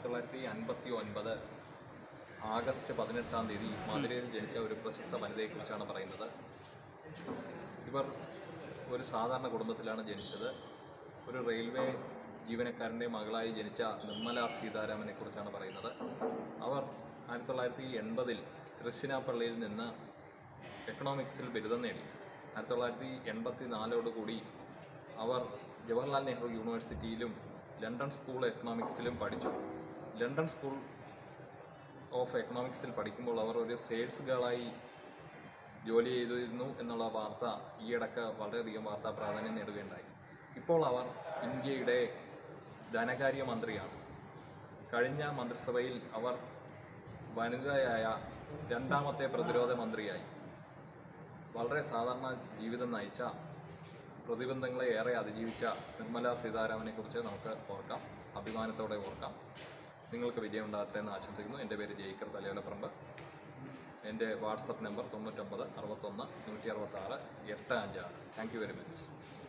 തൊള്ളായിരത്തി അൻപത്തി ഒൻപത് ആഗസ്റ്റ് പതിനെട്ടാം തീയതി മധുരയിൽ ജനിച്ച ഒരു പ്രശസ്ത വനിതയെക്കുറിച്ചാണ് പറയുന്നത് ഇവർ ഒരു സാധാരണ കുടുംബത്തിലാണ് ജനിച്ചത് ഒരു റെയിൽവേ ജീവനക്കാരൻ്റെ മകളായി ജനിച്ച നിർമ്മല സീതാരാമനെ കുറിച്ചാണ് പറയുന്നത് അവർ ആയിരത്തി തൊള്ളായിരത്തി എൺപതിൽ തൃശ്ശിനാപ്പള്ളിയിൽ നിന്ന് എക്കണോമിക്സിൽ ബിരുദം നേടി ആയിരത്തി തൊള്ളായിരത്തി എൺപത്തി നാലോടുകൂടി അവർ ജവഹർലാൽ നെഹ്റു യൂണിവേഴ്സിറ്റിയിലും ലണ്ടൻ സ്കൂൾ എക്കണോമിക്സിലും പഠിച്ചു ലണ്ടൻ സ്കൂൾ ഓഫ് എക്കണോമിക്സിൽ പഠിക്കുമ്പോൾ അവർ ഒരു സെയിൽസ് ഗേളായി ജോലി ചെയ്തിരുന്നു എന്നുള്ള വാർത്ത ഈയിടക്ക് വളരെയധികം വാർത്താ പ്രാധാന്യം നേടുകയുണ്ടായി ഇപ്പോൾ അവർ ഇന്ത്യയുടെ ധനകാര്യ മന്ത്രിയാണ് കഴിഞ്ഞ മന്ത്രിസഭയിൽ അവർ വനിതയായ രണ്ടാമത്തെ പ്രതിരോധ മന്ത്രിയായി വളരെ സാധാരണ ജീവിതം നയിച്ച പ്രതിബന്ധങ്ങളെ ഏറെ അതിജീവിച്ച നിർമ്മല സീതാരാമനെ കുറിച്ച് നമുക്ക് ഓർക്കാം അഭിമാനത്തോടെ ഓർക്കാം നിങ്ങൾക്ക് വിജയം ഉണ്ടാകട്ടെ എന്ന് ആശംസിക്കുന്നു എൻ്റെ പേര് ജയിക്കർ തലയോലപ്പറമ്പ് എൻ്റെ വാട്സപ്പ് നമ്പർ തൊണ്ണൂറ്റൊമ്പത് അറുപത്തൊന്ന് നൂറ്റി അറുപത്താറ് എട്ട് അഞ്ചാറ് താങ്ക് യു വെരി മച്ച്